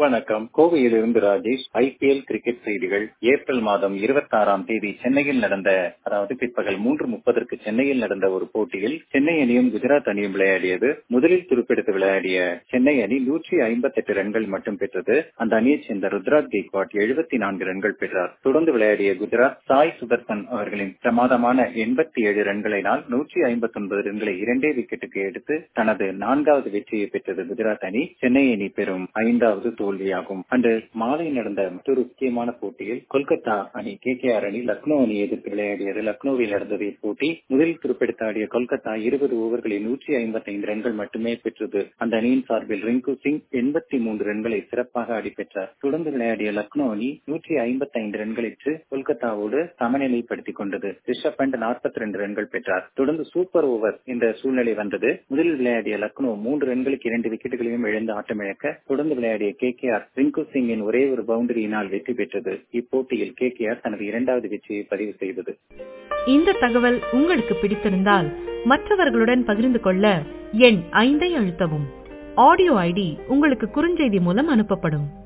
வணக்கம் கோவையிலிருந்து Rajesh IPL cricket செய்திகள் ஏப்ரல் மாதம் இருபத்தி ஆறாம் தேதி சென்னையில் நடந்த அதாவது பிற்பகல் மூன்று முப்பதற்கு சென்னையில் நடந்த ஒரு போட்டியில் சென்னை அணியும் குஜராத் அணியும் விளையாடியது முதலில் துருப்பெடுத்து விளையாடிய சென்னை அணி நூற்றி ஐம்பத்தி எட்டு ரன்கள் மட்டும் பெற்றது அந்த அணியைச் சேர்ந்த ருத்ராஜ் கெய்க்வாட் எழுபத்தி நான்கு ரன்கள் பெற்றார் தொடர்ந்து விளையாடிய குஜராத் சாய் சுதர்சன் அவர்களின் பிரமாதமான எண்பத்தி ஏழு ரன்களினால் நூற்றி ஐம்பத்தி ஒன்பது ரன்களை இரண்டே விக்கெட்டுக்கு எடுத்து தனது நான்காவது வெற்றியை பெற்றது குஜராத் அணி சென்னை அணி பெறும் ஐந்தாவது தோல்வியாகும் அன்று மாலை நடந்த மற்றொரு முக்கியமான போட்டியில் கொல்கத்தா அணி கே கே ஆர் அணி லக்னோ அணி எதிர்த்து விளையாடியது லக்னோவில் நடந்தது இப்போட்டி முதலில் துருப்பெடுத்து ஆடிய கொல்கத்தா இருபது ஓவர்களில் நூற்றி ஐம்பத்தி ஐந்து ரன்கள் மட்டுமே பெற்றது அந்த அணியின் சார்பில் ரிங்கு சிங் எண்பத்தி மூன்று ரன்களை சிறப்பாக ஆடி பெற்றார் தொடர்ந்து விளையாடிய லக்னோ அணி நூற்றி ஐம்பத்தி ஐந்து ரன்களிற்கு கொல்கத்தாவோடு சமநிலைப்படுத்திக் கொண்டது ரிஷப் பண்ட் நாற்பத்தி ரெண்டு ரன்கள் பெற்றார் தொடர்ந்து சூப்பர் ஓவர் என்ற சூழ்நிலை வந்தது முதலில் விளையாடிய லக்னோ மூன்று ரன்களுக்கு இரண்டு விக்கெட்டுகளையும் இழந்து ஆட்டமிழக்க தொடர்ந்து விளையாடிய கே கே ஆர் ரிங்கு சிங்கின் ஒரே ஒரு பவுண்டரியினால் வெற்றி பெற்றது இப்போட்டியில் கே கே ஆர் தனது இரண்டாவது வெற்றியை பதிவு செய்தது இந்த தகவல் உங்களுக்கு பிடித்திருந்தால் மற்றவர்களுடன் பகிர்ந்து கொள்ள எண் ஐந்தை அழுத்தவும் ஆடியோ ஐடி உங்களுக்கு குறுஞ்செய்தி மூலம் அனுப்பப்படும்